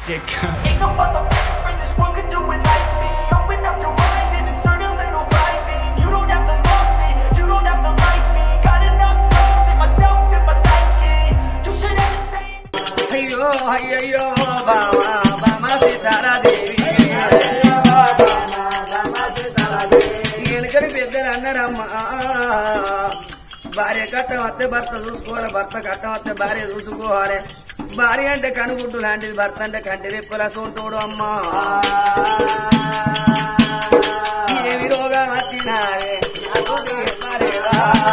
dick. Ain't no motherfucker in this world could do it like me. Open up your eyes and insert a little rising. You don't have to love me, you don't have to like me. Got enough love in myself and my psyche. You should entertain me. అయ్యో అయ్యయ్యో బావా బామా సీతారాదేవి వెనుకడి పెద్దలు అన్నారమ్మా భార్య కట్టం వస్తే భర్త చూసుకోవాలి భర్త కట్టం వస్తే భార్య చూసుకోవాలి భార్య అంటే కనుగుడ్డు లాంటిది భర్త అంటే కంటి రెప్పల సొంటోడు అమ్మా ఏమి రోగం వచ్చినారే నాతోటి చెప్పలేదా?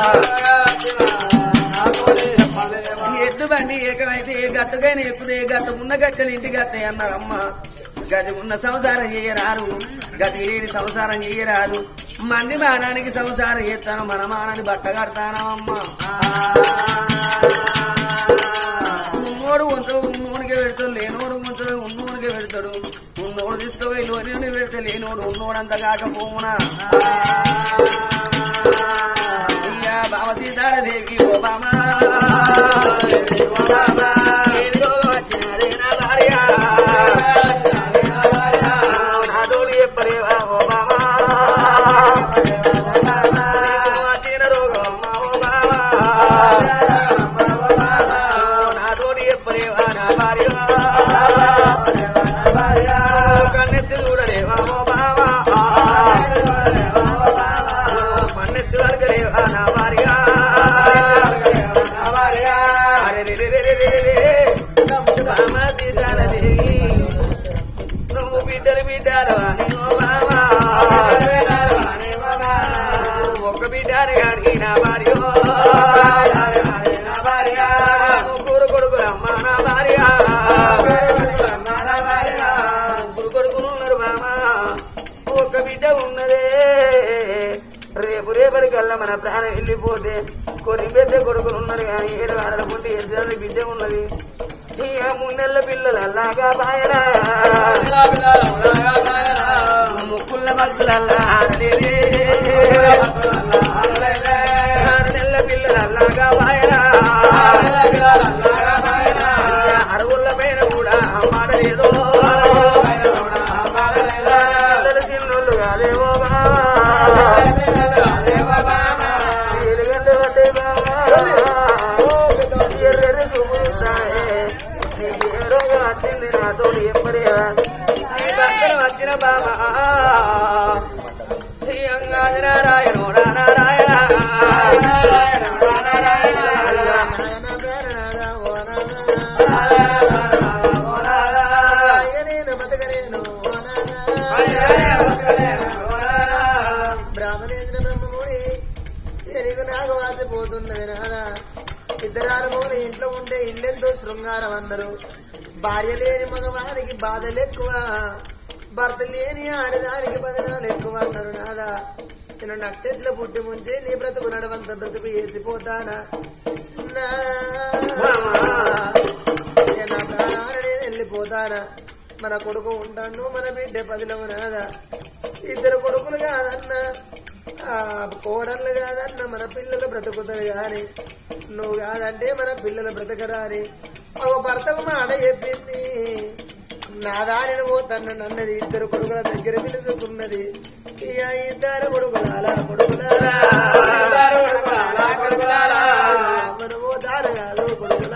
ఎద్దు బండి ఏకమైతే ఏ గట్టుకైనా ఎప్పుడు ఏ గట్టు ఉన్న గట్టెలు ఇంటికి వస్తాయి అన్నారమ్మ గది ఉన్న సంసారం చేయరారు గది లేని సంసారం చేయరాదు మంది మానానికి సంసారం చేస్తాను మన మానాన్ని బట్ట కడతాను అమ్మ ఉన్నోడు ఉంచ ఉన్నోడికి పెడతాడు లేనోడు ఉంచడు ఉన్నోడికి పెడతాడు ఉన్నోడు తీసుకుపోయి లోని పెడితే లేనోడు ఉన్నోడంత కాకపోవునా అయ్యా బావ సీతారాదేవికి ఓ బామా ఏదో వచ్చినదే నా భార్య. నాతోటి చెప్పలేవా ఓ బామా? వచ్చిన రోగం అమ్మా ఓ బామా. నాతోటి చెప్పలేవా నా భార్య. కన్నెత్తి చూడలేవా ఓ బామా మన్నెత్తి వరకు లేవా నా భార్య అరే రే రే రే రే రే రే. బామా సీతారాదేవి. నువ్వు బిడ్డలు బిడ్డలు అని ఓ బామా. ఒక్క బిడ్డని గారికి నా భార్య ముగ్గురు కొడుకులమ్మ నా భార్య ముగ్గురు కొడుకులు ఉన్నారు బామా ఒక్క బిడ్డ ఉన్నదే రేపు రేపటి కల్లా మన ప్రాణం వెళ్ళిపోతే కొన్ని బిడ్డ కొడుకులు ఉన్నారు కానీ ఏడు ఆడల పుట్టి ఎద్దాలి బిడ్డ ఉన్నది ఇక మున్నెల్ల పిల్లలు అలాగా బాయరా ముక్కుల భక్తులల్లా ఆడలేదే ఆరు నెలల పిల్లలు అలాగా బాయరా అరుగుల పైన కూడా మాడలేదు పిల్లలు చిన్నోళ్ళు కాదేవో బాబా ఎలుగంట పట్టే బాబా ఎర్రెర్రి చూపుతాయే నీకు ఏ రోగం వచ్చింది నాతో ఎప్పుడేవా నీ భక్తులు వచ్చిన బాబా ఈ అంగాది నారాయణోడా నారాయణ బ్రాహ్మణేంద్ర బ్రహ్మముని ఎనిగు నాకు వాసిపోతున్నది నాదా ఇద్దరారు మూడు ఇంట్లో ఉంటే ఇల్లెంతో శృంగారం అందరు భార్య లేని మగవానికి బాధలు ఎక్కువ భర్త లేని ఆడదానికి బదనాలు ఎక్కువ అన్నారు నాదా నేను నట్టెట్ల పుట్టి ముంచి నీ బ్రతుకు నడవంత బ్రతుకు వేసిపోతానా నా ఏ నా ప్రాణాలు నేను వెళ్ళిపోతానా మన కొడుకు ఉంటాను మన బిడ్డ పదిలము నాదా ఇద్దరు కొడుకులు కాదన్నా ఆ కోడళ్ళు కాదన్న మన పిల్లలు బ్రతుకుతారు గాని నువ్వు కాదంటే మన పిల్లలు బ్రతకరాని ఒక భర్తకు మాట చెప్పింది నా దారిని పోతాను అన్నది ఇద్దరు కొడుకుల దగ్గర పిలుచుకున్నది ఇక ఇద్దరు కొడుకులారా కొడుకులారా మన పోతారు కాదు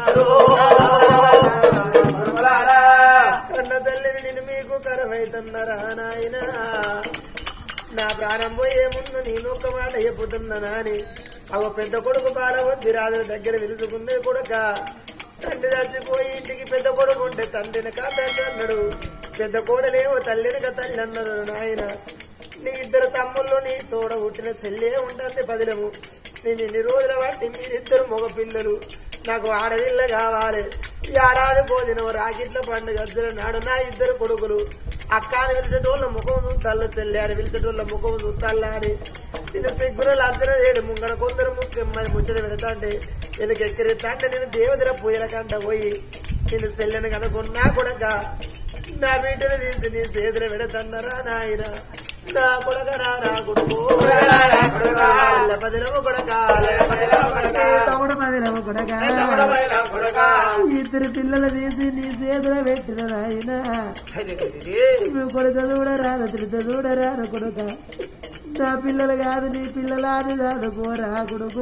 కొడుకులారా కన్న తల్లిని నేను మీకు కరమైతున్నారా నాయనా నా ప్రాణం పోయే ముందు నేను ఒక్క మాట చెప్పుతున్నానా అని అవ పెద్ద కొడుకు కాలవద్ది రాజు దగ్గర పిలుచుకుందే కొడుక తండ్రి చచ్చిపోయి ఇంటికి పెద్ద కొడుకు ఉంటే తండ్రిని కా తండ్రి అన్నాడు పెద్ద కోడలేమో తల్లిని కా తల్లి అన్నారు నాయన నీ ఇద్దరు తమ్ముళ్ళు నీ తోడ పుట్టిన చెల్లే ఉంటుంది పదిలము నేను ఇన్ని రోజుల బట్టి మీరిద్దరు మగ పిల్లలు నాకు ఆడపిల్ల కావాలి ఈ ఏడాది భోజనం రాకిట్ల పండుగ అద్దెల నాడు నా ఇద్దరు కొడుకులు అక్కని పిలిచేటోళ్ళ ముఖం చూస్తాళ్ళు చెల్లారు పిలిచేటోళ్ళ ముఖం చూస్తాళ్ళ అని నేను సిగ్గురలు అద్దెన చేయడు ముంగడ కొందరు ముఖ్యం మరి ముచ్చట పెడతాంటే వీళ్ళకి ఎక్కరెత్తాంటే నేను దేవతల పూజల కంట పోయి నేను చెల్లెని కనుకున్నా కొడక నా బిడ్డను తీసి నీ చేతులు పెడతన్నారా నాయన నా కొడక రా నా కొడుకు కొడకరారా కొడుకా. పదిలము కొడక కొడకా. తమ్ముడు పదిలవ కొడక తమ్ముడు పదిలవ కొడకా. ఇద్దరు పిల్లలు తీసి నీ చేతులు పెట్టిన నాయన అరే, అరే, అరే. నువ్వు కొడుక చూడరాను తిరుత చూడరాను కొడుక నా పిల్లలు కాదు నీ పిల్లలాది చదువుకోరా కొడుకు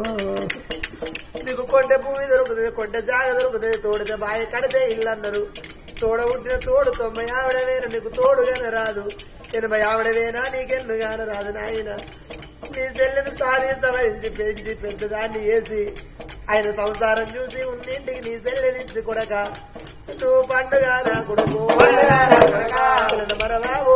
నీకు కొండ భూమి దొరుకుతుంది కొండ జాగ దొరుకుతుంది తోడితే బాయి కడితే ఇల్లు అన్నారు తోడ పుట్టిన తోడు తొంభై ఆవిడవేనా నీకు తోడుగానే రాదు ఎనభై ఆవిడవేనా నీకెన్ను గాన రాదు నాయన నీ చెల్లెని సారి సవరించి పెంచి పెద్దదాన్ని వేసి ఆయన సంసారం చూసి ఉన్నింటికి నీ చెల్లెనిచ్చి కొడక నువ్వు పండుగ నా కొడుకు పండుగ నా కొడుకా. మరవావు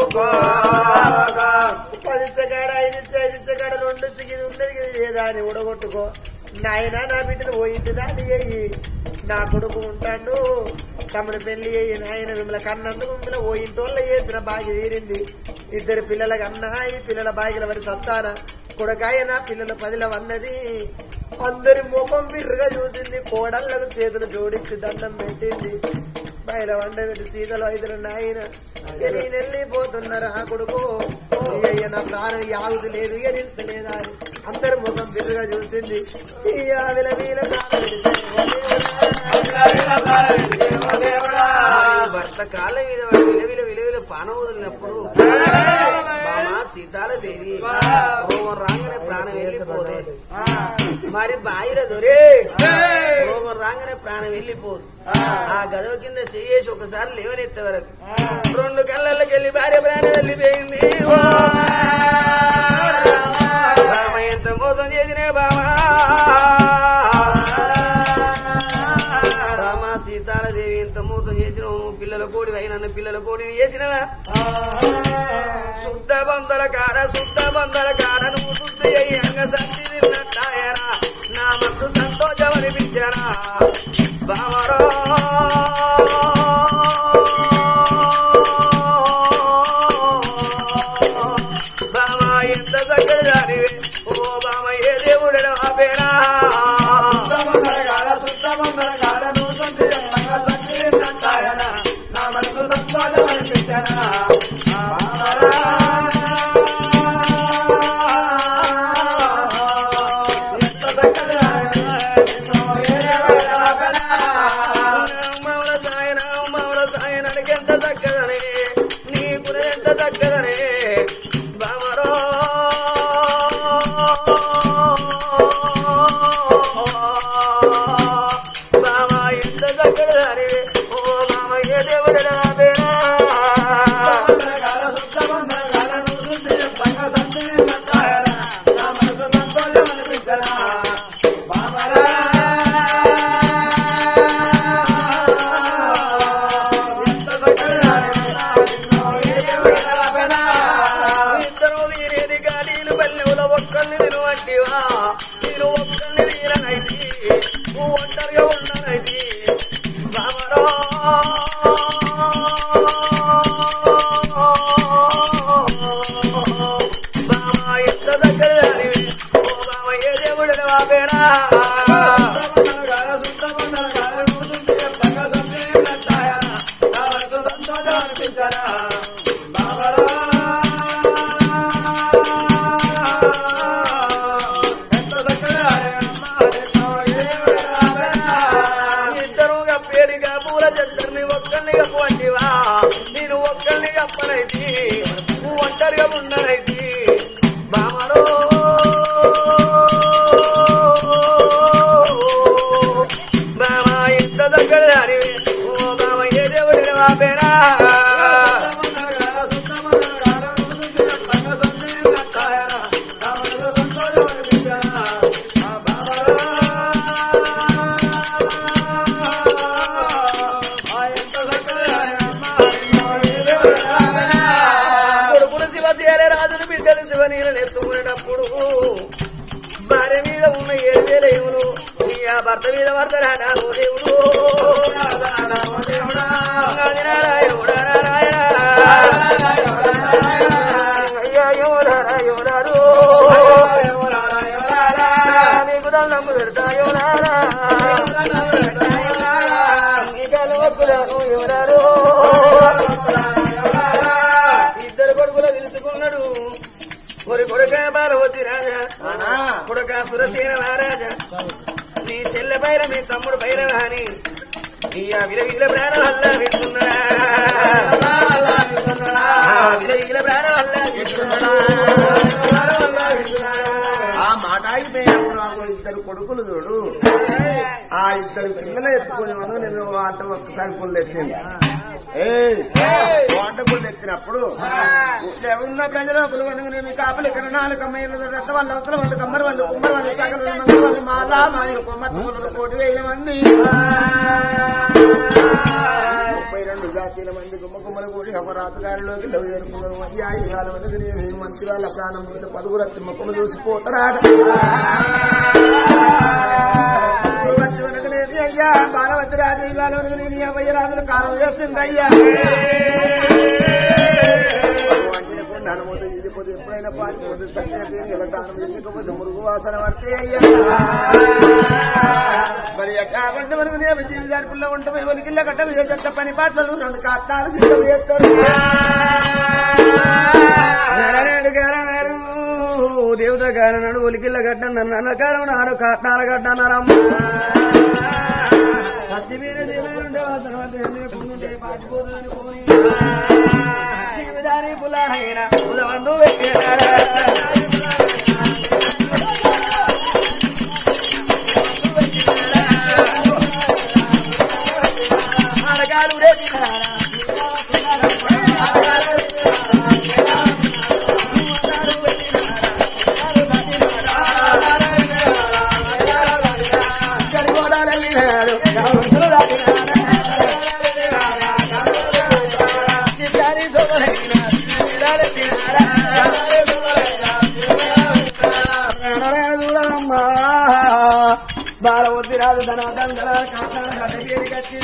పదిచ్చగాడ ఐదిచ్చ ఐదిచ్చగాడ రెండు చిగిది ఉన్నది ఇది లేదా అని ఉడగొట్టుకో నాయన నా బిడ్డను పోయింది దాన్ని అయ్యి నా కొడుకు ఉంటాడు తమ్ముడు పెళ్లి అయ్యి నాయన మిమ్మల్ని కన్నందుకు మిమ్మల్ని ఓ ఇంటోళ్ళ చేసిన బాగి తీరింది ఇద్దరు పిల్లలకి అన్నా ఈ పిల్లల బాగిల పడి సత్తాన కొడకాయ నా పిల్లల పదిల వన్నది అందరి ముఖం బిర్రుగా చూసింది కోడళ్ళకు చేతులు జోడించి దండం పెట్టింది బయల వండ పెట్టి సీతలు ఐదులు నాయన ఇక నేను వెళ్ళిపోతున్నారు ఆ కొడుకు అయ్య నా ప్రాణం యాగుది లేదు ఇక నిలుస్తలేదా అని అందరి ముఖం బిర్రుగా చూసింది ఈ ఆవిల వీల ప్రాణం విడిచి, ఓ దేవుడా. భర్త కాళ్ళ మీద వాడు విలవిల విలవిల పానం వదిలినప్పుడు మామ సీతాల దేవి రోగం రాగానే ప్రాణం వెళ్ళిపోదే మరి బాయిల దొరే రోగం రాగానే ప్రాణం వెళ్ళిపోదు ఆ గదవ కింద చెయ్యేసి ఒకసారి లేవనెత్తే వరకు రెండు కళ్ళకి వెళ్ళి భార్య ప్రాణం వెళ్ళిపోయింది ఓ బామ ఎంత మోసం చేసినే బామా రామ సీతాలదేవి ఎంత మూతం చేసినావు పిల్లల కోడి అయిన పిల్లల కోడిని చేసినవా శుద్ధ బందల కాడ శుద్ధ బందల కాడ నువ్వు శుద్ధి అయ్యంగ సంతి తిన్నట్టాయరా నా మనసు సంతోషం అనిపించరా బామరో బామా ఎంత దగ్గర దానివే ఓ బామ ఏ దేవుడెన ఆపేరా మౌన సాయన మౌన సాయనకి ఎంత దక్కదనే నీకు ఎంత దక్కదనే బామరో బామా ఎంత దక్కదనే ఓ బామ ఏ దేవుడు రాబేనా ఇద్దరు వీరేది గాడీలు బల్లెవుల ఒక్కల్ని నేను వంటివా నేను ఒక్కల్ని వీరనైతి నువ్వు ఒంటరిగా ఉండనైతి బామరో బామా ఎంత దగ్గర దానివి ఓ బామ ఏ దేవుడు వాపేరా ఇద్దరు పేడిగా పూల చెద్దరిని ఒక్కరిని కప్పవంటివా నేను ఒక్కరిని కప్పనైతి నువ్వు ఒంటరిగా ఉండనైతి బామలో బామ ఎంత దగ్గర దానివి ఓ బామ ఏ దేవుడి వాపేరా కొడుకును శివ తేలే రాజును బిడ్డలు శివనీలను ఎత్తుకునేటప్పుడు భార్య మీద ఉన్న ఏడు వేల ఏములు నీ ఆ భర్త మీద భర్త రాడాను దేవుడు నాది నారాయణుడా నారాయణ. అయ్యా యోనారా యోనారు. నీకు దండం పెడతా యోనారా. నీ కాలు మొక్కుతాను యోనారు. ఇద్దరు కొడుకులు పిలుచుకున్నాడు కొడుకులు చూడు ఆ ఇద్దరు పిల్లలు ఎత్తుకొని మనం నేను ఆట ఒక్కసారి పుల్లు ఎత్తింది ఏయ్, వంట పుల్లు ఎత్తినప్పుడు ఎవరున్న ప్రజలు ఒకరు వనగ నేను కాపలి ఇక్కడ నాలుగు అమ్మాయిలు రెట్ట వాళ్ళు అవతల వాళ్ళు కమ్మరి వాళ్ళు కుమ్మరి వాళ్ళు సగలు మంది వాళ్ళు మాలా మాయ కొమ్మత్తి పుల్లలు కోటి వేల మంది ముప్పై రెండు జాతీయుల మంది గుమ్మ గుమ్మలు కూడి అమరాతగారిలోకి లవ్ చేరుకున్నారు అయ్యా ఈ కాలం వరకు నేను మంచి వాళ్ళ ప్రాణం మీద పలువురు వచ్చి ముఖము చూసిపోతారాట వచ్చి వరకు నేను అయ్యా బాలవద్దు రాజు ఈ కాలం వరకు నేను యాభై రాజులు కాలం చేస్తుంది అయ్యా అనుమతి చేయకపోతే ఎప్పుడైనా పాచిపోతే సత్యన పేరు ఎలా దానం చేయకపోతే మురుగు వాసన పడితే అయ్యా మరి కాబట్టి వరకు నేను జీవితానికి ఉంటాం ఎవరికి కట్ట చెత్త పని పాటలు రెండు కట్టాలు సిద్ధం చేస్తారు నరనాడు గారనాడు దేవత గారనాడు ఒలికిళ్ళ కట్టన్నారు నన్నకారం నాడు కట్టాల కట్టన్నారమ్మ సత్తి మీద దేవుడు తర్వాత ఎన్నుకుంటే పాటిపోతుందని పోయి జీవితాన్ని పులాహైన ఉదవందు పెట్టారా ఆడగాలు రేపినారా చడిపోడాలెళ్ళినాడు రావంతులు బాలవద్ది రాదు ధన దండల కాకాల కట్టేరి కచ్చి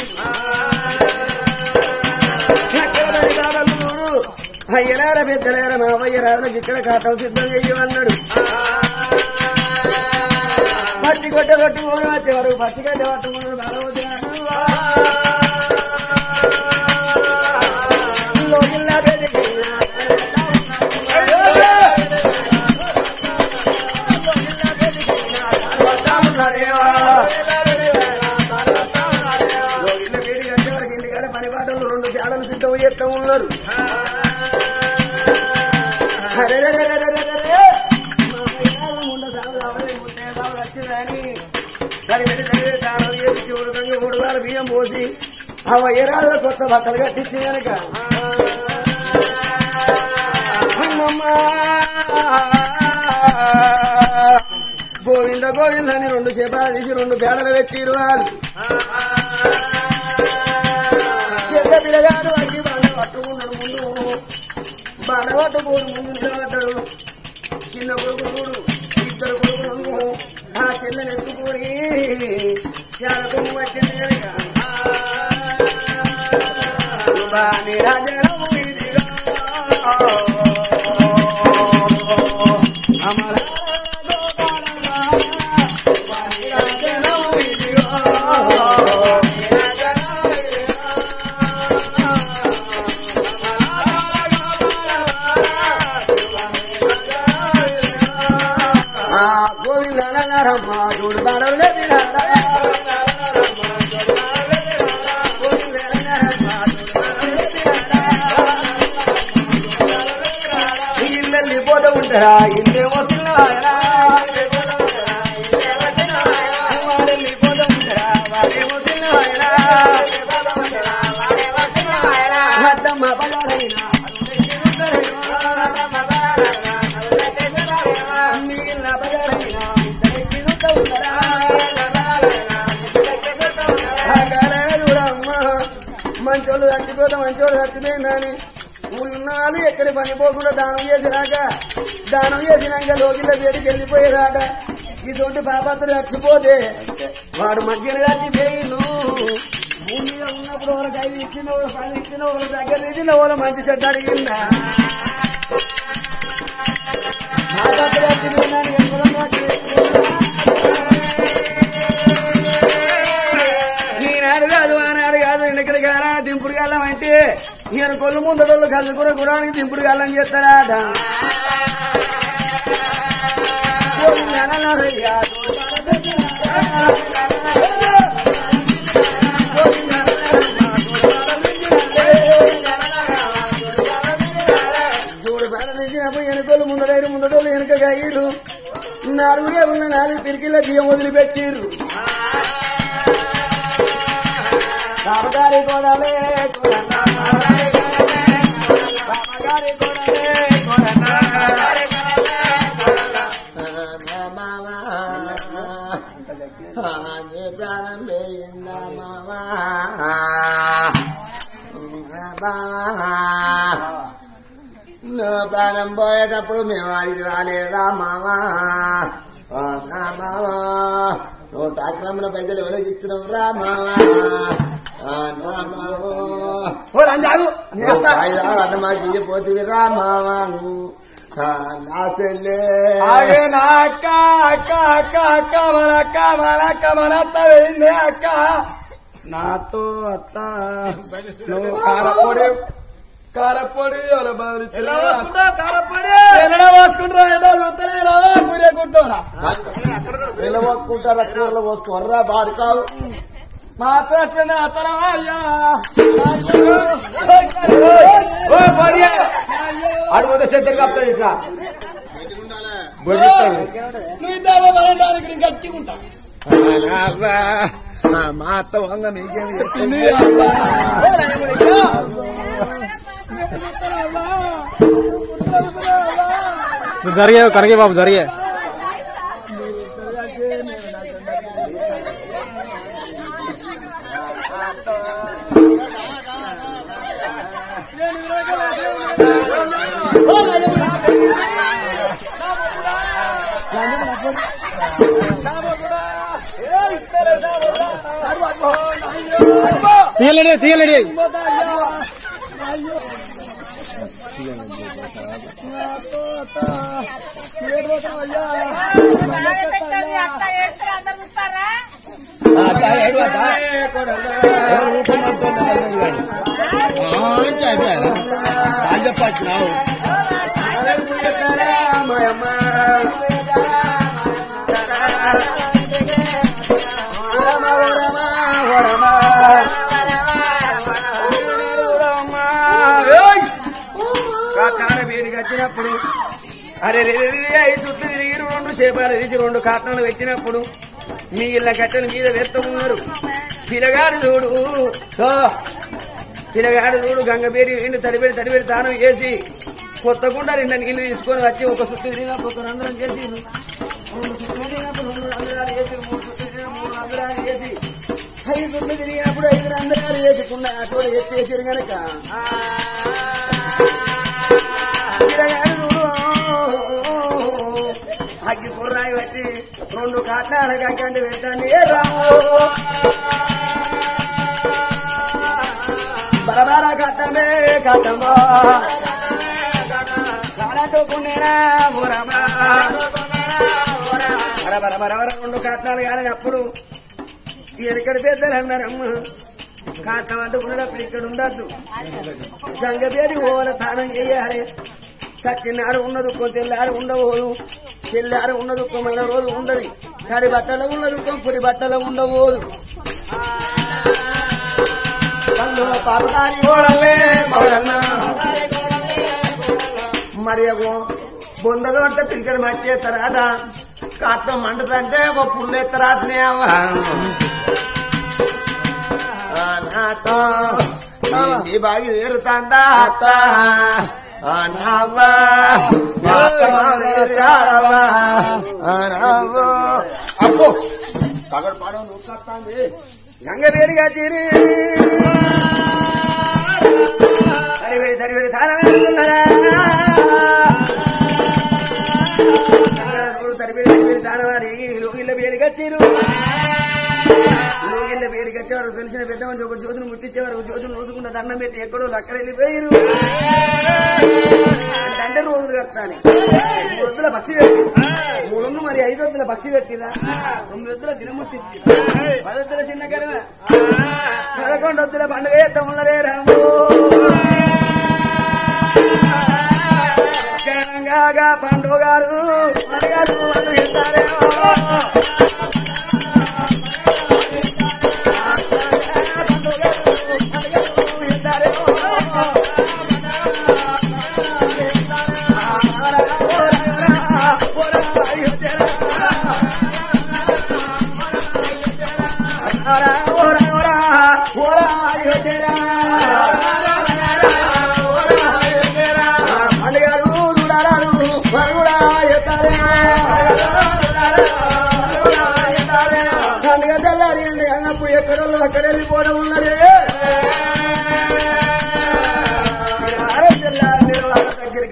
అయ్యరార పెద్దలేర మావయ్యరాజులకు ఇక్కడ కాటం సిద్ధం చెయ్యమన్నాడు పచ్చి కొట్ట కొట్టుకొని వచ్చేవారు పచ్చి గడ్డ పట్టుకున్నాడు బాలవద్ది లోకిల్లా పెరిగినా పని పాటలు రెండు తేడాలు సిద్ధం చేస్తూ ఉన్నారు బియ్యం పోసి ఆ వయ్యరాల్లో కొత్త బట్టలు కట్టించి కనుక గోవింద గోవింద అని రెండు చేపలు తీసి రెండు పేడలు పెట్టిరు వాళ్ళు చెత్త పిల్లగాడు అట్టి బాణ పట్టుకున్నాడు ముందు బాణ పట్టుకోడు ముందు నిలబడ్డాడు చిన్న కొడుకు చూడు ఇద్దరు కొడుకులు ఆ చెల్లెని ఎత్తుకొని కొమ్ము వచ్చింది కనుక బాణి రాజనము ఇదిగో. అమర బాణి రాజనము ఇదిగో. ఆ గోవిందనరమ్మ చూడు బాణవులే తినారా ఇల్లెల్లి పోత ఉంటారా ఇల్లేమో తిన్నారా వాడెల్లి పోత ఉంటారా వాడేమో తిన్నారా అద్దమ్మ బలారైనా మిగిలిన బలారైనా ఇద్దరికి ఉంటారా చూడమ్మా మంచోళ్ళు చచ్చిపోతే మంచోళ్ళు చచ్చిపోయిందని ఉన్నాళ్ళు ఎక్కడి పని పోకుండా దానం చేసినాక దానం చేసినాక లోకిలో పేరుకి వెళ్ళిపోయేదాట ఇటువంటి పాపత్తులు చచ్చిపోతే వాడు మధ్యన చచ్చిపోయిండు భూమి మీద ఉన్నప్పుడు వాళ్ళకి ఐదు ఇచ్చిన వాళ్ళు పది ఇచ్చిన వాళ్ళు దగ్గర ఇచ్చిన వాళ్ళు మంచి చెడ్డ అడిగిందా పాపత్తులు చచ్చిపోయినానికి ఎక్కడన్నా ఈనాడు కాదు ఆనాడు కాదు ఇక్కడ కారా దింపుడు గల్లం అంటే ఈయన కొల్లు ముందడోళ్ళు కళ్ళు కూడా గుడానికి దింపుడు గల్లం చేస్తారా చూడు బాల నుంచి అప్పుడు వెనకోళ్ళు ముందడైరు ముందడోళ్ళు వెనక గాయరు నాలుగు ఉన్న నాలుగు పిరికిల బియ్యం వదిలిపెట్టిర్రు రామగారి గోడలే కొడన్నా. రామగారి గోడలే కొడన్నా. మామా ప్రారంభయిందా మామా నా ప్రాణం పోయేటప్పుడు మేము అది రాలేదా మామా ఆ, నా మావా నువ్వు టాక్రమ్ల పైసలు ఎవరికి ఇస్తున్నావు రా మావా ఆ, నా మావా అన్న మాకు ఇయ్యపోతుంది రా మావా ఆ, నా చెల్లె ఆగేనా అక్క అక్క అక్క అక్క మన అక్క మన అక్క మన అత్త వెళ్ళింది అక్క నాతో అత్త నువ్వు కారపొడి కారపొడి ఎవరు బదులు ఎన్నడో పోసుకుంటారా ఎన్నడో చూస్తూనే రాదా కూరే కుట్టోరా నిలబోసుకుంటారా కూరలో పోసుకోర్రా బాడుకావు మా అత్త వచ్చింది అత్తరా అయ్యా అడుగుతే చెద్దరు కప్తాడు ఇట్లా నువ్వు ఇద్దామా మనడానికి నేను గట్టిగా ఉంటా మా అత్త వంగ మీకేమి నీ అబ్బా. ఏ రాయముడికా? జరిగే కనకే బాబు జరిగే తీయలేడే తీయలేడే పెట్టండి అత్త ఏడుస్తారు అందరు చూస్తారా చెప్పచ్చినావు కాటాల వేడికి వచ్చినప్పుడు అరే రే రే రే ఐదు చుట్టూ తిరిగి రెండు చేపాలు తిరిగి రెండు కాటనాలు పెట్టినప్పుడు మీ ఇళ్ళ కట్టెల మీద వెత్త ఉన్నారు పిలగాడు చూడు ఓ, పిలగాడు చూడు గంగబేడి ఎండు తడిబెడి తడిబెడి తానం చేసి కొత్త గుండ రెండు నీళ్ళు తీసుకొని వచ్చి ఒక చుట్టూ తిరిగినప్పుడు ఒక రంధ్రం చేసి రెండు చుట్టూ తిరిగినప్పుడు రెండు రంధ్రాలు చేసి మూడు చుట్టూ తిరిగిన మూడు రంధ్రాలు చేసి ఐదు చుట్టూ తిరిగినప్పుడు ఐదు రంధ్రాలు చేసుకున్న అటు ఎత్తేసారు గనక అగ్గి కుర్రాయి వచ్చి రెండు కాట్లాల కంటే పెట్టండి రాము బరబర కట్టమే కట్టమా కాలటోకునేరా మురమా బరబర బరబర రెండు కాట్లాలు కానీ అప్పుడు ఎక్కడ పెద్దలు అన్నారమ్మ కాటం అంటుకున్నప్పుడు ఇక్కడ ఉండద్దు గంగబేడి ఓల తానం చేయాలి సచ్చినారు ఉన్న దుఃఖం తెల్లారు ఉండబోదు తెల్లారు ఉన్న దుఃఖం అయిన రోజు ఉండదు కడి బట్టల ఉన్న దుఃఖం పొడి బట్టల ఉండబోదు కళ్ళు పాపదారి ఓడలే పౌడన్నా. మరి అగో బొందలు అంటే పిరికడ మట్టేస్తారాట కాత్తం మంటదంటే ఒక పుల్లు ఎత్తరాటనే నాతో నీ బాగి తీరుతాందా అత్త అనావా అబ్బో పగడు పాడవు నువ్వు కత్తాంది గంగ వేడిగా తీరి తడివేడి తడివేడి తారవేడుతున్నారా తడివేడి తడివేడి తారవారి లోగిళ్ళ వేడిగా తీరు లోగిళ్ళ వేడికి వచ్చేవారు తెలిసిన పెద్ద మనిషి ఒక జ్యోతిని ముట్టించేవారు జ్యోతిని రోజుకున్న దండం పెట్టి ఎక్కడో అక్కడ వెళ్ళిపోయారు అంటే రోజులు కట్టాలి మూడు వద్దుల పక్షి పెట్టి మూడు మరి ఐదు వద్దుల పక్షి పెట్టిరా తొమ్మిది వద్దుల దినముట్టి పది వద్దుల చిన్న కరవ పదకొండు వద్దుల పండుగ చేద్దాం ఉన్నదే రాము ఘనంగా పండుగ గారు మనగారు వాళ్ళు ఇస్తారేమో ఆ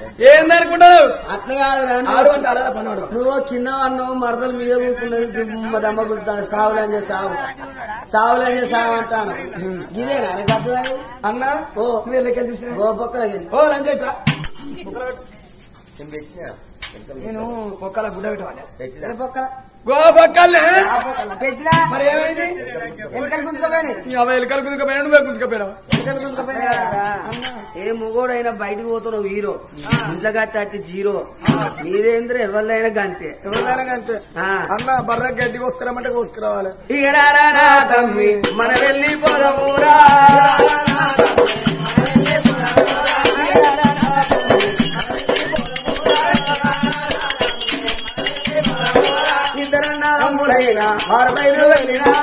ఏందనుకుంటావు అట్లా కాదురా ఆరు అంటే అడగ పనోడు నువ్వు కింద అన్నావు మరదలు మీద కూకున్నది దుమ్మ దమ్మ కుడుతాను సావులంజే సావు సావులంజే సావు అంటాను ఇదేనా గద్దు అన్న ఓ నువ్వు ఎల్లకెళ్ళి చూసినా ఓ పక్కన ఓ లంచేట్రా నేను ఒక్కల గుడ్డ పెట్టవాలి పక్కన గోపక్కల్నే ఆ పక్కన పెట్టినా మరి ఏమైంది ఎన్నికలు గుంజుకోపోయినాయి యాభై ఎలుకలు కుదుకపోయినా నువ్వే కుదుకపోయినావు ఎన్నికలు గుంజుకోపోయినాయి ఏ మొగోడైనా బయటకు పోతున్నావు హీరో ఇంట్లో కట్టి జీరో మీరేంద్ర ఎవరిదైనా గంతే ఎవరిదైనా అంతే ఆ. అన్న బర్ర గడ్డి కోసుకురామంటే కోసుకురావాలి ఇక రారా నా తమ్మి మన వెళ్ళి పోదమూరా ఇద్దరన్నా తమ్ముడైనా వారిపైన వెళ్ళినా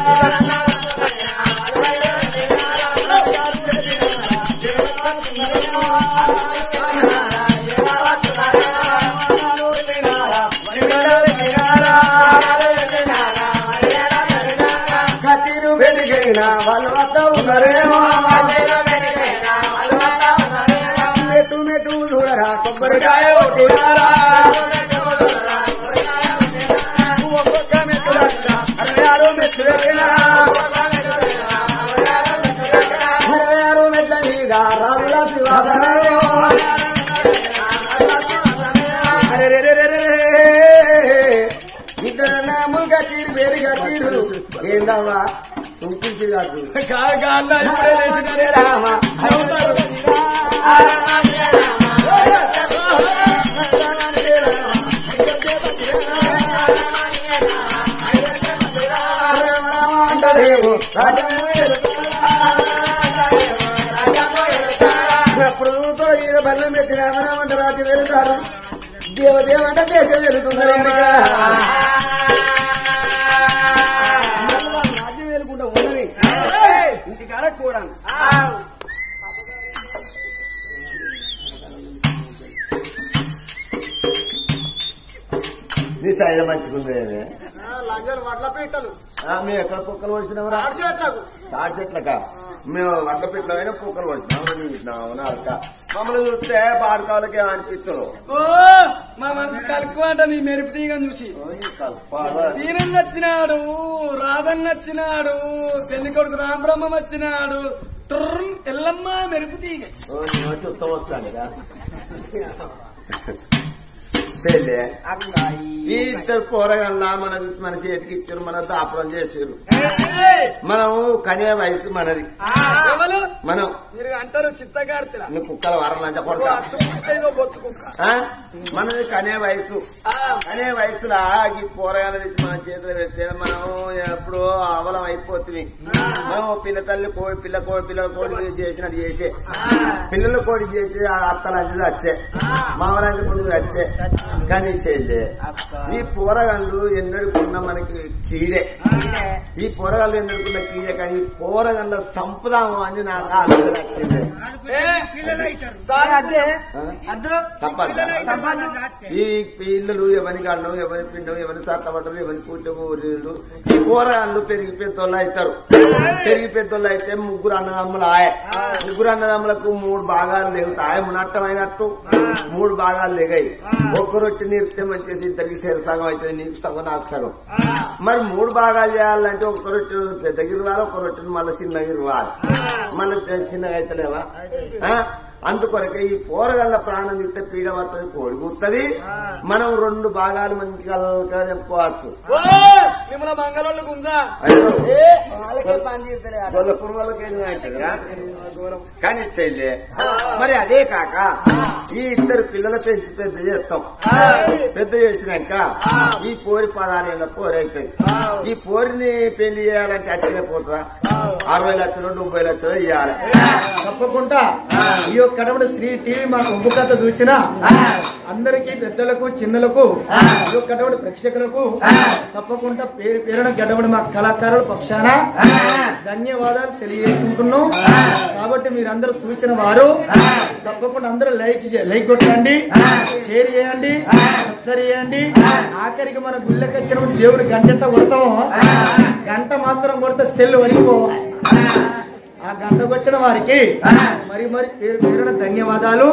కత్తిరు వెలిగైన వాళ్ళ వద్ద ఉన్నారేమో మెట్టు మెట్టు చూడరా కొబ్బరికాయ కొట్టినారా ఒక్కొక్క మెట్టు దగ్గర అరవై ఆరు మెట్లు ఎక్కినా. అరవై ఆరు మెట్ల మీద రాజుల శివాసనమో. అరెరెరెరెరె. ఇద్దరు నాములు కట్టిరు వేరు కట్టిరు ఏందవ్వా సుంకించి కాదు కాగా అన్న ఇప్పుడే లేచినాడే. రామ ప్రభుత్వం మీద బల్లం పెట్టి రామరామంట రాజు వెళ్తారు దేవదేవంట దేశం వెళుతున్నారు రాజ్యం వెలుకుంటా ఉన్నది ఇంటికాడ కూడా నీ సైడ్ మంచిగుంది లంజలు వడ్ల పీటలు మేము ఎక్కడ కుక్కలు వచ్చినామరా ఆడు చెట్లకు తాడి చెట్లక మేము వద్ద పిట్లమైన కుక్కలు వచ్చినాము అక్క మమ్మల్ని చూస్తే బాడుకాలకి అనిపిస్తారు ఓ మా మనసు కలుపు అంట నీ మెరుపు తీగ చూసి సీనం నచ్చినాడు రాధన్ నచ్చినాడు పెళ్లి కొడుకు రామబ్రహ్మ వచ్చినాడు టుర్రం ఎల్లమ్మ మెరుపు తీగ ఉత్తమ వస్తాను చెల్లె ఈ ఇద్దరు పోరగల్లా మన మన చేతికి ఇచ్చారు మన దాపరం చేసారు మనం కనే వయసు మనది ఎవరు మనం మీరు అంటారు చిత్తగారితిరా నువ్వు కుక్కల వారం లంచ ఓ కొడతా అచ్చు కుక్క, బొచ్చు కుక్క ఆ? మనది కనే వయసు కనే వయసులో ఈ పోరగాల తెచ్చి మన చేతిలో పెడితే మనం ఎప్పుడు అవలం అయిపోతుంది మనం పిల్ల తల్లి కోడి పిల్ల కోడి పిల్లల కోడి చేసినట్టు చేసే పిల్లలు కోడి చేసి ఆ అత్తలంటి వచ్చే మామలంటి పురుగు వచ్చే కానీ చేయలే ఈ పోరగాళ్ళు ఎన్నడుకున్న మనకి కీడే ఈ పోరగాళ్ళు ఎన్నడుకున్న కీడే కానీ ఈ పోరగాళ్ళ సంపుదాము అని నాకు ఆలోచన వచ్చింది సార్ అదే ఆ? అద్దు సంపద సంపాదన ఈ పిల్లలు ఎవరి గండం ఎవరి పిండం ఎవరి సత్తబట్టలు ఎవరి కూటము ఊరిళ్ళు ఈ కూరగాళ్ళు పెరిగి పెద్దోళ్ళు అవుతారు పెరిగి పెద్దోళ్ళు అయితే ముగ్గురు అన్నదమ్ములు ఆయ ముగ్గురు అన్నదమ్ములకు మూడు భాగాలు లేగుతాయి నట్టమైనట్టు మూడు భాగాలు లేగాయి ఒక్క రొట్టె నిరితే మంచిగా ఇద్దరికి సేర సగం అవుతుంది నీకు సగం నాకు సగం మరి మూడు భాగాలు చేయాలంటే ఒక్క రొట్టె పెద్దగా ఇరవాలి ఒక రొట్టెని మళ్ళీ చిన్నగా ఇరవాలి మళ్ళీ చిన్నగా అయితలేవా ఆ? అందుకొరకే ఈ పోరగల్ల ప్రాణం ఇస్తే పీడ వస్తుంది కోడి కూస్తుంది మనం రెండు భాగాలు మంచిగా చెప్పుకోవచ్చు ఓ మిమ్మల్ని మంగళోళ్ళకు ఉందా అయ్యో వాళ్ళకే పని చేస్తలే వాళ్ళ పురుగులకి ఏం అవుతుందిరా? కానీ చెల్లె మరి అదే కాక ఈ ఇద్దరు పిల్లల పెంచి పెద్ద చేస్తాం పెద్ద చేసినాక ఈ పోరి పదహారేళ్ళ పోరి అయిపోయింది ఈ పోరిని పెళ్లి చేయాలంటే అట్లనే పోతుందా అరవై లక్షలు డెబ్బై లక్షలు ఇవ్వాలి తప్పకుండా ఈ యొక్క కడపడ శ్రీ టీవీ మాకు ఒప్పు కథ చూసినా అందరికీ పెద్దలకు చిన్నలకు ఈ యొక్క కడపడ ప్రేక్షకులకు తప్పకుండా పేరు పేరున గడవడ మా కళాకారుల పక్షాన ధన్యవాదాలు తెలియజేసుకుంటున్నాం కాబట్టి మీరందరూ సూచన వారు తప్పకుండా అందరూ లైక్ చే- లైక్ కొట్టండి షేర్ చేయండి సబ్స్క్రైబ్ చేయండి ఆఖరికి మన గుళ్ళకి వచ్చినప్పుడు దేవుడు గంట కొడతాము గంట మాత్రం కొడితే సెల్ వరిగిపోవాలి ఆ గంట కొట్టిన వారికి మరి మరి పేరు పేరున ధన్యవాదాలు